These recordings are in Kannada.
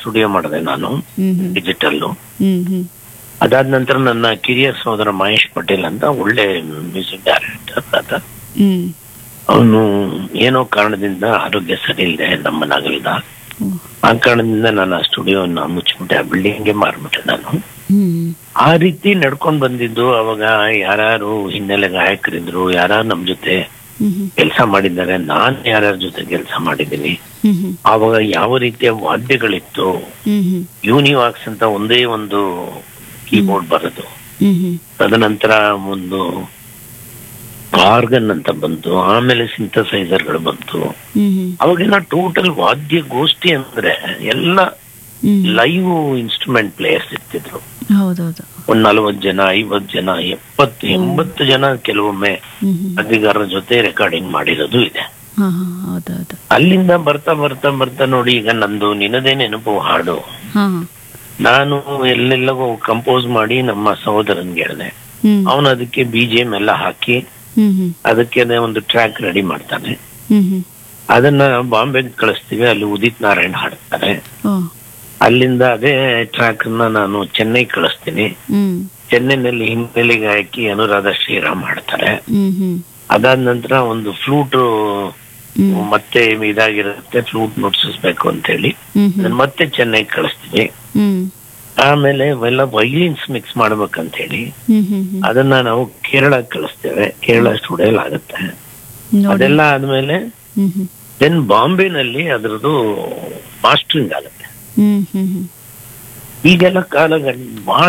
ಸ್ಟುಡಿಯೋ ಮಾಡಿದೆ ನಾನು ಹ್ಮ್ ಹ್ಮ್ ಡಿಜಿಟಲ್ ಹ್ಮ್ ಹ್ಮ್ ಅದಾದ ನಂತರ ನನ್ನ ಕಿರಿಯ ಸಹೋದರ ಮಹೇಶ್ ಪಟೇಲ್ ಅಂತ ಒಳ್ಳೆ ಮ್ಯೂಸಿಕ್ ಡೈರೆಕ್ಟರ್ ಆತ ಹ್ಮ್ ಅವನು ಏನೋ ಕಾರಣದಿಂದ ಆರೋಗ್ಯ ಸರಿ ಇಲ್ಲದೆ ನಮ್ಮನಾಗಲಿಲ್ಲ ಹ್ಮ್. ಆ ಕಾರಣದಿಂದ ನಾನು ಆ ಸ್ಟುಡಿಯೋನ ಮುಚ್ಚಿಬಿಟ್ಟೆ ಆ ಬಿಲ್ಡಿಂಗ್ಗೆ ಮಾರ್ಬಿಟ್ಟೆ ನಾನು ಹ್ಮ್ ಆ ರೀತಿ ನಡ್ಕೊಂಡ್ ಬಂದಿದ್ದು ಅವಾಗ ಯಾರು ಹಿನ್ನೆಲೆ ಗಾಯಕರಿದ್ರು ಯಾರು ನಮ್ ಜೊತೆ ಹ್ಮ್ ಹ್ಮ್ ಕೆಲಸ ಮಾಡಿದ್ದಾರೆ ನಾನ್ ಯಾರ್ಯಾರ ಜೊತೆ ಕೆಲಸ ಮಾಡಿದ್ದೀನಿ ಹ್ಮ್ ಹ್ಮ್ ಆವಾಗ ಯಾವ ರೀತಿಯ ವಾದ್ಯಗಳಿತ್ತು ಹ್ಮ್ ಹ್ಮ್ ಯೂನಿವಾಕ್ಸ್ ಅಂತ ಒಂದೇ ಒಂದು ಕೀಬೋರ್ಡ್ ಬರೋದು ಹ್ಮ್ ಹ್ಮ್ ತದನಂತರ ಒಂದು ಆರ್ಗನ್ ಅಂತ ಬಂತು ಆಮೇಲೆ ಸಿಂಥಸೈಸರ್ಗಳು ಬಂತು ಹ್ಮ್ ಹ್ಮ್ ಅವಾಗೆಲ್ಲ ಟೋಟಲ್ ವಾದ್ಯ ಗೋಷ್ಠಿ ಅಂದ್ರೆ ಎಲ್ಲ ಹ್ಮ್ ಲೈವ್ ಇನ್ಸ್ಟ್ರೂಮೆಂಟ್ ಪ್ಲೇಯರ್ಸ್ ಇರ್ತಿದ್ರು ಹೌದೌದು ಒಂದ್ ನಲವತ್ ಜನ ಐವತ್ ಜನ ಎಪ್ಪತ್ತು ಎಂಬತ್ತು ಜನ ಕೆಲವೊಮ್ಮೆ ಹ್ಮ್ ಹ್ಮ್ ಅಧಿಕಾರರ ಜೊತೆ ರೆಕಾರ್ಡಿಂಗ್ ಮಾಡಿರೋದು ಇದೆ ಹಾ ಹಾ ಹೌದೌದು ಅಲ್ಲಿಂದ ಬರ್ತಾ ಬರ್ತಾ ಬರ್ತಾ ನೋಡಿ ಈಗ ನಂದು ನಿನ್ನದೇ ನೆನಪು ಹಾಡು ಹಾ ನಾನು ಎಲ್ಲೆಲ್ಲವೂ ಕಂಪೋಸ್ ಮಾಡಿ ನಮ್ಮ ಸಹೋದರನ್ಗೆ ಹೇಳಿದೆ ಹ್ಮ್ ಅವನು ಅದಕ್ಕೆ ಬಿಜಿಎಂ ಎಲ್ಲ ಹಾಕಿ ಹ್ಮ್ ಹ್ಮ್ ಅದಕ್ಕೆ ಒಂದು ಟ್ರ್ಯಾಕ್ ರೆಡಿ ಮಾಡ್ತಾನೆ ಹ್ಮ್ ಹ್ಮ್ ಅದನ್ನ ಬಾಂಬೆಗೆ ಕಳಿಸ್ತೀವಿ ಅಲ್ಲಿ ಉದಿತ್ ನಾರಾಯಣ್ ಹಾಡ್ತಾರೆ ಓ ಅಲ್ಲಿಂದ ಅದೇ ಟ್ರ್ಯಾಕ್ ನ ನಾನು ಚೆನ್ನೈ ಕಳಿಸ್ತೀನಿ ಹ್ಮ್ ಚೆನ್ನೈನಲ್ಲಿ ಹಿನ್ನೆಲೆ ಗಾಯಕಿ ಅನುರಾಧ ಶ್ರೀರಾಮ್ ಹಾಡ್ತಾರೆ ಹ್ಮ್ ಹ್ಮ್ ಅದಾದ ನಂತರ ಒಂದು ಫ್ಲೂಟ್ ಹ್ಮ್ ಮತ್ತೆ ಇದಾಗಿರುತ್ತೆ ಫ್ಲೂಟ್ ನುಡ್ಸಿಸ್ಬೇಕು ಅಂತ ಹೇಳಿ ಹ್ಮ್ ಹ್ಮ್ ಅದನ್ನ ಮತ್ತೆ ಚೆನ್ನೈ ಕಳಿಸ್ತೀವಿ ಹ್ಮ್ ಆಮೇಲೆ ಎಲ್ಲ ವೈಲಿನ್ಸ್ ಮಿಕ್ಸ್ ಮಾಡ್ಬೇಕಂತ ಹೇಳಿ ಹ್ಮ್ ಹ್ಮ್ ಹ್ಮ್ ಅದನ್ನ ನಾವು ಕೇರಳ ಕಳಿಸ್ತೇವೆ ಕೇರಳ ಸ್ಟುಡಿಯೋಲ್ ಆಗುತ್ತೆ ನೋಡಿ ಅದೆಲ್ಲ ಆದ್ಮೇಲೆ ಹ್ಮ್ ಹ್ಮ್ ದೆನ್ ಬಾಂಬೆನಲ್ಲಿ ಅದ್ರದ್ದು ಮಾಸ್ಟರಿಂಗ್ ಆಗುತ್ತೆ ಹ್ಮ್ ಹ್ಮ್ ಹ್ಮ್ ಈಗೆಲ್ಲ ಕಾಲ ಬಹಳ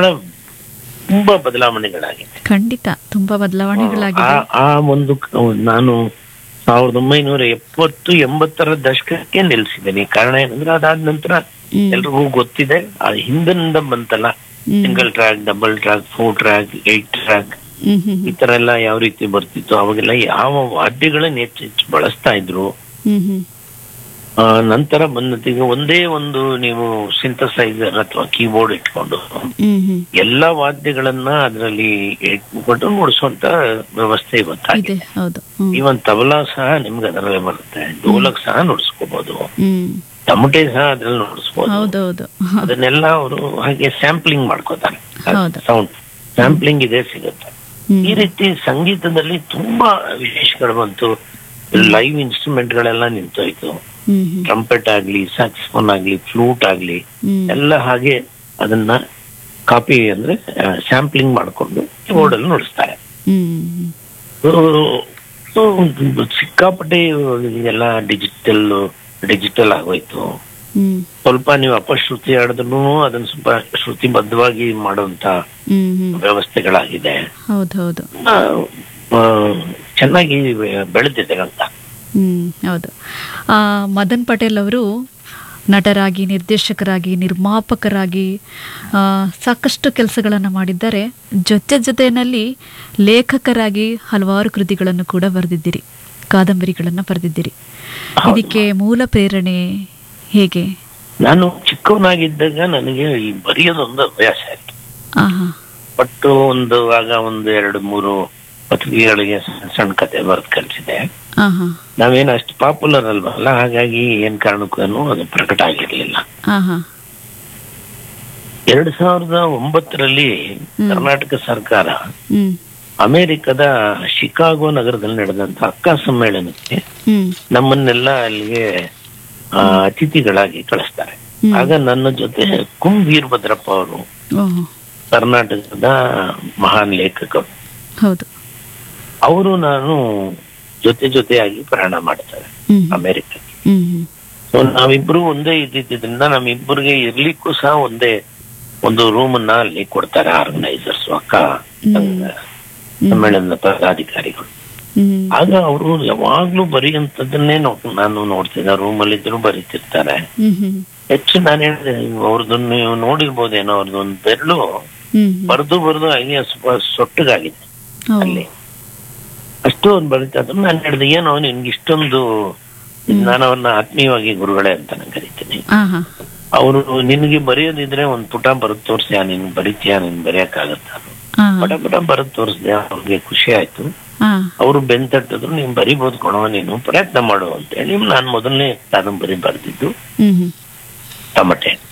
ತುಂಬಾ ಬದಲಾವಣೆಗಳಾಗಿದೆ ಖಂಡಿತ ತುಂಬಾ ಬದಲಾವಣೆಗಳಾಗಿದೆ ಆ- ಆ ಒಂದು ಕ- ನಾನು ಸಾವಿರದ ಒಂಬೈನೂರ ಎಪ್ಪತ್ತು ಎಂಬತ್ತರ ದಶಕಕ್ಕೆ ನಿಲ್ಸಿದ್ದೀನಿ ಕಾರಣ ಏನಂದ್ರೆ ಅದಾದ ನಂತರ ಹ್ಮ್ ಎಲ್ರಿಗೂ ಗೊತ್ತಿದೆ ಆ ಹಿಂದಿನಿಂದ ಬಂತಲ್ಲ hmm single track double track four track eight track hmm hmm ಈ ತರ ಎಲ್ಲ ಯಾವ ರೀತಿ ಬರ್ತಿತ್ತು ಅವಾಗೆಲ್ಲ ಯಾವ ವಾದ್ಯಗಳನ್ನ ಹೆಚ್ಚು ಹೆಚ್ಚು ಬಳಸ್ತಾ ಇದ್ರು ಹ್ಮ್ ಹ್ಮ್ ಆ, ನಂತರ ಬಂದೀಗ ಒಂದೇ ಒಂದು ನೀವು ಸಿಂಥಸೈಸರ್ ಅಥವಾ ಕೀಬೋರ್ಡ್ ಇಟ್ಕೊಂಡು ಹ್ಮ್ ಹ್ಮ್ ಎಲ್ಲಾ ವಾದ್ಯಗಳನ್ನ ಅದರಲ್ಲಿ ಇಟ್ಕೊಂಡು ನುಡಿಸುವಂತ ವ್ಯವಸ್ಥೆ ಇವತ್ತಾಗಿದೆ ಇದೆ ಹೌದು ಹ್ಮ್ ಇವನ್ ತಬಲಾ ಸಹ ನಿಮ್ಗೆ ಅದರಲ್ಲೇ ಬರುತ್ತೆ ಡೋಲಕ್ ಸಹ ನುಡಿಸ್ಕೋಬಹುದು ಹ್ಮ್ ತಮಟೆ ಸಹ ಅದ್ರಲ್ಲಿ ನುಡಿಸ್ಬೋದು ಹೌದೌದು ಅದನ್ನೆಲ್ಲ ಅವರು ಹಾಗೆ ಸ್ಯಾಂಪ್ಲಿಂಗ್ ಮಾಡ್ಕೋತಾರೆ ಹೌದು. ಸೌಂಡ್ ಸ್ಯಾಂಪ್ಲಿಂಗ್ ಇದೆ ಸಿಗುತ್ತೆ ಹ್ಮ್ ಈ ರೀತಿ ಸಂಗೀತದಲ್ಲಿ ತುಂಬಾ ವಿಶೇಷಗಳು ಬಂತು ಲೈವ್ ಇನ್ಸ್ಟ್ರೂಮೆಂಟ್ ಗಳೆಲ್ಲ ನಿಂತೋಯ್ತು ಹ್ಮ್ ಹ್ಮ್ ಟ್ರಂಪೆಟ್ ಆಗ್ಲಿ ಸ್ಯಾಕ್ಸ್ಫೋನ್ ಆಗ್ಲಿ ಫ್ಲೂಟ್ ಆಗ್ಲಿ ಹ್ಮ್ ಎಲ್ಲ ಹಾಗೆ ಅದನ್ನ ಕಾಪಿ ಅಂದ್ರೆ ಸ್ಯಾಂಪ್ಲಿಂಗ್ ಮಾಡ್ಕೊಂಡು ಕೀಬೋರ್ಡ್ ಅಲ್ಲಿ ನುಡಿಸ್ತಾರೆ ಹ್ಮ್ So, so, ಸಿಕ್ಕಾಪಟ್ಟೆ ಎಲ್ಲ ಡಿಜಿಟಲ್ ಡಿಜಿಟಲ್ ಆಗೋಯ್ತು ಹ್ಮ್ ಸ್ವಲ್ಪ ನೀವು ಅಪಶ್ರುತಿ ಆಡಿದ್ರು ಅದನ್ನ ಸ್ವಲ್ಪ ಶ್ರುತಿಬದ್ಧವಾಗಿ ಮಾಡುವಂತ ಹ್ಮ್ ಹ್ಮ್ ವ್ಯವಸ್ಥೆಗಳಾಗಿದೆ ಹೌದು ಹೌದು ಆ, ಆ, ಚೆನ್ನಾಗಿ ಬೆಳೆದಿದೆ ಅಂತ ಹ್ಮ್ ಹೌದು ಆ, ಮದನ್ ಪಟೇಲ್ ಅವರು ನಟರಾಗಿ ನಿರ್ದೇಶಕರಾಗಿ ನಿರ್ಮಾಪಕರಾಗಿ ಆ, ಸಾಕಷ್ಟು ಕೆಲಸಗಳನ್ನು ಮಾಡಿದ್ದಾರೆ ಜೊತೆ ಜೊತೆಯಲ್ಲಿ ಲೇಖಕರಾಗಿ ಹಲವಾರು ಕೃತಿಗಳನ್ನು ಕೂಡ ಬರೆದಿದ್ದೀರಿ ಕಾದಂಬರಿಗಳನ್ನು ಬರೆದಿದ್ದೀರಿ ಇದಕ್ಕೆ ಮೂಲ ಪ್ರೇರಣೆ ಹೇಗೆ ನಾನು ಚಿಕ್ಕವನಾಗಿದ್ದಾಗ ನನಗೆ ಈ ಬರೆಯೋದೊಂದು ಅಭ್ಯಾಸ ಆಯ್ತು ಆಹಾ ಬಟ್ ಒಂದು ಆಗ ಒಂದು ಎರಡು ಮೂರು ಪತ್ರಿಕೆಗಳಿಗೆ ಸಣ್ಣ ಸಣ್ಣ ಕತೆ ಬರೆದು ಕಲಿಸಿದೆ ಆಹಾ ನಾವೇನು ಅಷ್ಟು ಪಾಪ್ಯುಲರ್ ಅಲ್ವಲ್ಲ ಹಾಗಾಗಿ ಏನ್ ಕಾರಣಕ್ಕೂ ಅದು ಪ್ರಕಟ ಆಗಿರ್ಲಿಲ್ಲ ಆಹಾ ಎರಡ್ ಸಾವಿರದ ಒಂಬತ್ತರಲ್ಲಿ ಹ್ಮ್. ಕರ್ನಾಟಕ ಸರ್ಕಾರ ಹ್ಮ್ ಅಮೆರಿಕದ ಶಿಕಾಗೋ ನಗರದಲ್ಲಿ ನಡೆದಂತ ಅಕ್ಕ ಸಮ್ಮೇಳನಕ್ಕೆ ಹ್ಮ್ ನಮ್ಮನ್ನೆಲ್ಲ ಅಲ್ಲಿಗೆ ಆ, ಅತಿಥಿಗಳಾಗಿ ಕಳಿಸ್ತಾರೆ ಹ್ಮ್. ಆಗ ನನ್ನ ಜೊತೆ ಕುಂ ವೀರಭದ್ರಪ್ಪ ಅವರು ಓಹ್ ಕರ್ನಾಟಕದ ಮಹಾನ್ ಲೇಖಕರು ಹೌದು ಅವರು ನಾನು ಜೊತೆ ಜೊತೆಯಾಗಿ ಪ್ರಯಾಣ ಮಾಡ್ತಾರೆ ಹ್ಮ್ ಅಮೆರಿಕಕ್ಕೆ ಹ್ಮ್ ಹ್ಮ್ ಸೊ ನಾವಿಬ್ರು ಒಂದೇ ಇದ್ದಿದ್ದರಿಂದ ನಮ್ಮಿಬ್ಬರಿಗೆ ಇರ್ಲಿಕ್ಕೂ ಸಹ ಒಂದೇ ಒಂದು ರೂಮ್ ಅನ್ನ ಅಲ್ಲಿ ಕೊಡ್ತಾರೆ ಆರ್ಗನೈಸರ್ಸ್ ಅಕ್ಕ ಸಂಘ ಸಮ್ಮೇಳನದ ಪದಾಧಿಕಾರಿಗಳು ಹ್ಮ್ ಆಗ ಅವರು ಯಾವಾಗ್ಲೂ ಬರೆಯುವಂತದನ್ನೇ ನೋ- ನಾನು ನೋಡ್ತಿದ್ದೆ ರೂಮ್ ಅಲ್ಲಿ ಇದ್ರು ಬರೀತಿರ್ತಾರೆ ಹ್ಮ್ ಹ್ಮ್ ಹೆಚ್ಚು ನಾನು ಹೇಳಿದೆ ಅವ್ರದ್ದು ನೀವು ನೋಡಿರ್ಬೋದೇನೋ ಅವ್ರದ್ದು ಒಂದು ಬೆರಳು ಹ್ಮ್ ಬರೆದು ಬರೆದು ಹಾಗೆ ಸ್ವಲ್ಪ ಸೊಟ್ಟಗಾಗಿದೆ ಓ ಅಲ್ಲಿ ಅಷ್ಟು ಅವ್ರು ಬರೀತಾ ಇದ್ರು ನಾನು ಹೇಳಿದೆ ಏನೋ ನಿನ್ಗೆ ಇಷ್ಟೊಂದು ನಾನು ಅವ್ರನ್ನ ಆತ್ಮೀಯವಾಗಿ ಗುರುಗಳೇ ಅಂತ ನಾನು ಕರಿತೀನಿ ಆಹಾ ಅವರು ನಿನಗೆ ಬರೆಯೋದಿದ್ರೆ ಒಂದ್ ಪುಟ ಬರೆದು ತೋರಿಸ್ಯಾ ನೀನ್ ಬರೀತೀಯಾ ನೀನ್ ಬರೆಯಕ್ಕಾಗತ್ತ ಆ ಪಟ ಪಟ ಬರೆದು ತೋರಿಸ್ದೆ ಅವ್ರಿಗೆ ಖುಷಿ ಆಯ್ತು ಆ ಅವರು ಬೆಂತಟ್ಟಿದ್ರು ನೀನ್ ಬರಿಬೋದು ಕೊಣವ ನೀನು ಪ್ರಯತ್ನ ಮಾಡು ಅಂತ ಹೇಳಿ ನಾನು ಮೊದಲನೇ ಕಾದಂಬರಿ ಬರೆದಿದ್ದು ಹ್ಮ್ ಹ್ಮ್ ತಮಟೆ